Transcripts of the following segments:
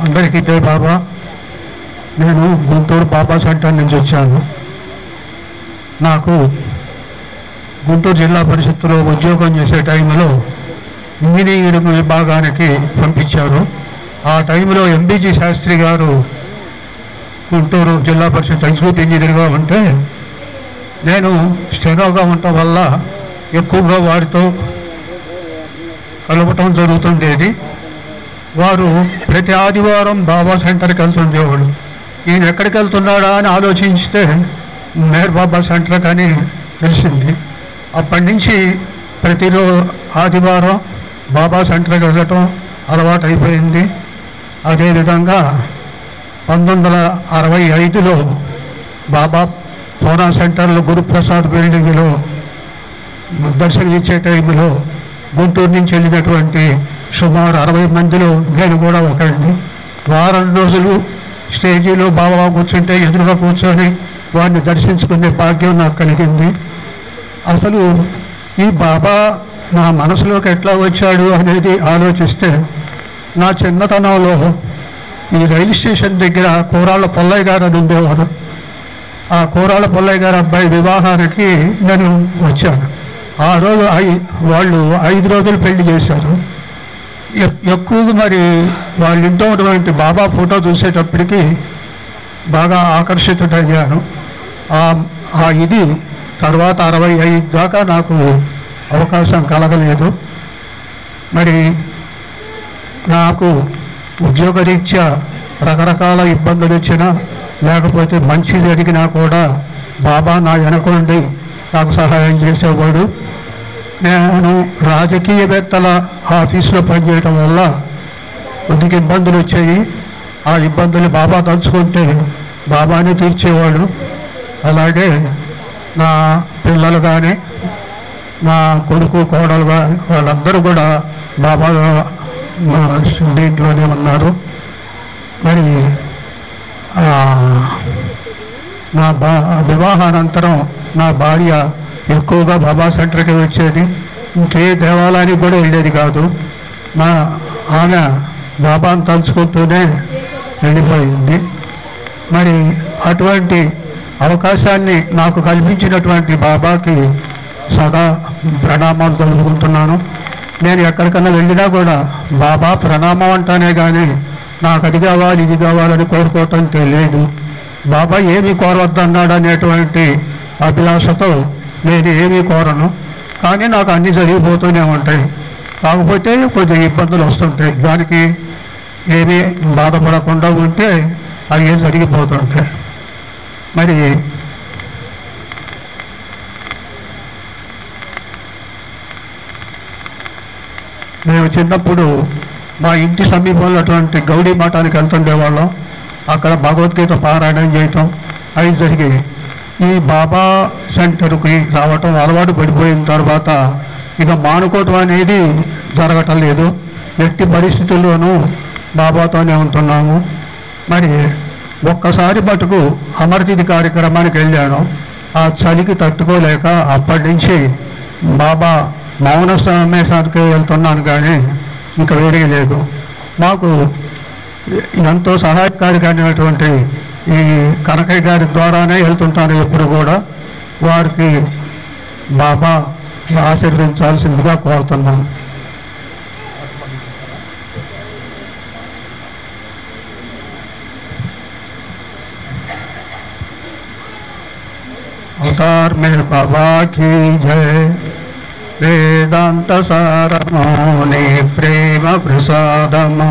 అందరికీ జై బాబా నేను గుంటూరు బాబా సెంటర్ నుంచి వచ్చాను నాకు గుంటూరు జిల్లా పరిషత్తులో ఉద్యోగం చేసే టైంలో ఇంజనీరింగ్ విభాగానికి పంపించారు ఆ టైంలో ఎంబీజీ శాస్త్రి గారు గుంటూరు జిల్లా పరిషత్ ఎగ్జిక్యూటివ్ ఇంజనీర్గా ఉంటే నేను స్టెనోగా ఉండటం వల్ల ఎక్కువగా వారితో కలవటం జరుగుతుండేది వారు ప్రతి ఆదివారం బాబా సెంటర్కి వెళ్తుండేవాడు ఈయన ఎక్కడికి వెళ్తున్నాడా అని ఆలోచిస్తే మేర్ బాబా సెంటర్ అని తెలిసింది అప్పటి నుంచి ప్రతిరో ఆదివారం బాబా సెంటర్కి వెళ్ళటం అలవాటు అయిపోయింది అదేవిధంగా పంతొమ్మిది వందల అరవై ఐదులో బాబా సోనా సెంటర్లో గురుప్రసాద్ బిల్డింగ్లో దర్శనం ఇచ్చే టైంలో గుంటూరు నుంచి వెళ్ళినటువంటి సుమారు అరవై మందిలో నేను కూడా ఒకరిని వారం రోజులు స్టేజీలో బాబా కూర్చుంటే ఎదురుగా కూర్చొని వారిని దర్శించుకునే భాగ్యం నాకు కలిగింది అసలు ఈ బాబా నా మనసులోకి ఎట్లా వచ్చాడు అనేది ఆలోచిస్తే నా చిన్నతనంలో ఈ రైలు స్టేషన్ దగ్గర కూరాళ్ళ పొల్లయ్య గారు అని ఉండేవారు ఆ కూరాళ్ళ పొల్లయ్య గారు అబ్బాయి వివాహానికి నేను వచ్చాను ఆ రోజు ఐ వాళ్ళు ఐదు రోజులు పెళ్లి చేశారు ఎ- ఎక్కువగా మరి వాళ్ళ ఇంట్లో ఉన్నటువంటి బాబా ఫోటో చూసేటప్పటికి బాగా ఆకర్షితుడయ్యాను ఆ- ఆ ఇది తర్వాత అరవై ఐదు దాకా నాకు అవకాశం కలగలేదు మరి నాకు ఉద్యోగరీత్యా రకరకాల ఇబ్బందులు వచ్చినా లేకపోతే మంచి జరిగినా కూడా బాబా నా వెనకుండి నాకు సహాయం చేసేవాడు నేను రాజకీయవేత్తల ఆఫీసులో పనిచేయటం వల్ల కొద్దిగా ఇబ్బందులు వచ్చాయి ఆ ఇబ్బందులు బాబా తలుచుకుంటే బాబానే తీర్చేవాడు అలాగే నా పిల్లలు కానీ నా కొడుకు కోడలు కానీ వాళ్ళందరూ కూడా బాబా మా దీంట్లోనే ఉన్నారు మరి ఆ, నా బా వివాహానంతరం నా భార్య ఎక్కువగా బాబా సెంటర్కి వచ్చేది ఇంకే దేవాలయానికి కూడా వెళ్ళేది కాదు మా ఆమె బాబాను తలుచుకుంటూనే వెళ్ళిపోయింది మరి అటువంటి అవకాశాన్ని నాకు కల్పించినటువంటి బాబాకి సదా ప్రణామాలు తెలుపుకుంటున్నాను నేను ఎక్కడికన్నా వెళ్ళినా కూడా బాబా ప్రణామం అంటానే కానీ నాకు అది కావాలి ఇది కావాలని కోరుకోవటం తెలియదు బాబా ఏమి కోరవద్దన్నాడు అనేటువంటి అభిలాషతో నేను ఏమీ కోరను కానీ నాకు అన్నీ జరిగిపోతూనే ఉంటాయి కాకపోతే కొద్దిగా ఇబ్బందులు వస్తుంటాయి దానికి ఏమీ బాధపడకుండా ఉంటే అవి జరిగిపోతుంటాయి మరి మేము చిన్నప్పుడు మా ఇంటి సమీపంలో అటువంటి గౌడీ మఠానికి వెళ్తుండేవాళ్ళం అక్కడ భగవద్గీత పారాయణం చేయటం అవి జరిగాయి ఈ బాబా సెంటర్కి రావటం అలవాటు పడిపోయిన తర్వాత ఇక మానుకోవటం అనేది జరగటం లేదు ఎట్టి పరిస్థితుల్లోనూ బాబాతోనే ఉంటున్నాము మరి ఒక్కసారి మటుకు అమరతిథి కార్యక్రమానికి వెళ్ళాను ఆ చలికి తట్టుకోలేక అప్పటి నుంచి బాబా మౌన సమావేశానికి వెళ్తున్నాను కానీ ఇంకా వేరే లేదు మాకు ఎంతో సహాయకారికమైనటువంటి ఈ కనకయ్య గారి ద్వారానే వెళ్తుంటాను ఎప్పుడు కూడా వారికి బాబా ఆశీర్వదించాల్సిందిగా కోరుతున్నాను अवतार में बाबा की जय వేదాంత సారమోని ప్రేమ ప్రసాదము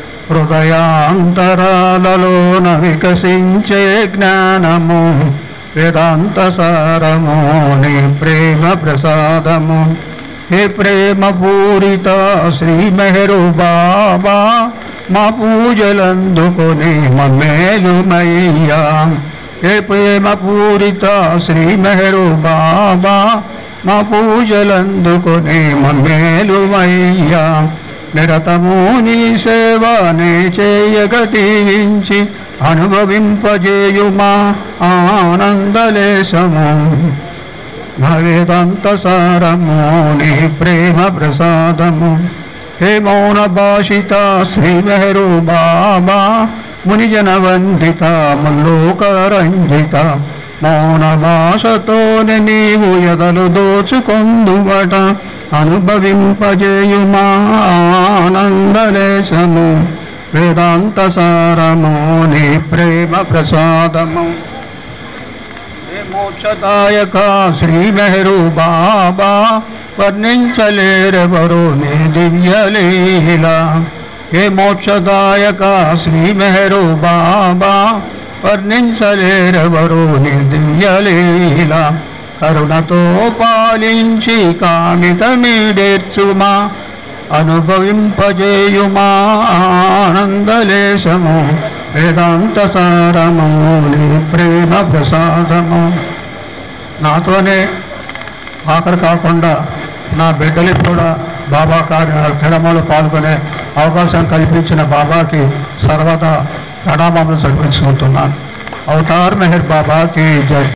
హృదయాంతరాలలోన వికసించే జ్ఞానము వేదాంత సారమోని ప్రేమ ప్రసాదము హే ప్రేమ పూరిత శ్రీ మెహరు బాబా మా పూజలందుకొని మమ్మేలుమయ్యా హే ప్రేమ పూరిత శ్రీ మెహరు బాబా మా పూజలందుకొని మమ్మేలుమయ్యా నిరతము నీ సేవనే చేయగ దీవించి అనుభవింపజేయుమా ఆనందలేశము నా వేదాంత సారము నీ ప్రేమ ప్రసాదము హే మౌన భాషిత శ్రీ మెహరు బాబా మునిజన వందిత ముల్లోకరంజిత మౌన భాషతోనే నీవు ఎదలు దోచుకొందువట అనుభవింపజేయుమా ఆనందలేశము వేదాంత సారము నీ ప్రేమ ప్రసాదము హే మోక్షదాయక శ్రీ మెహరు బాబా వర్ణించలేరెవరు నీ దివ్యలీల హే మోక్షదాయక శ్రీ మెహరు బాబా వర్ణించలేరెవరు నీ దివ్యలీల కరుణతో పాలించి కామితమీడేర్చుమా అనుభవింపజేయుమా ఆనందలేశము వేదాంత సారము నీ ప్రేమ ప్రసాదము నాతోనే ఆఖరి కాకుండా నా బిడ్డలకు కూడా బాబా కార్యక్రమంలో పాల్గొనే అవకాశం కల్పించిన బాబాకి సర్వదా ప్రణామాలు సమర్పించుకుంటున్నాను అవతార్ మెహర్ బాబాకి జై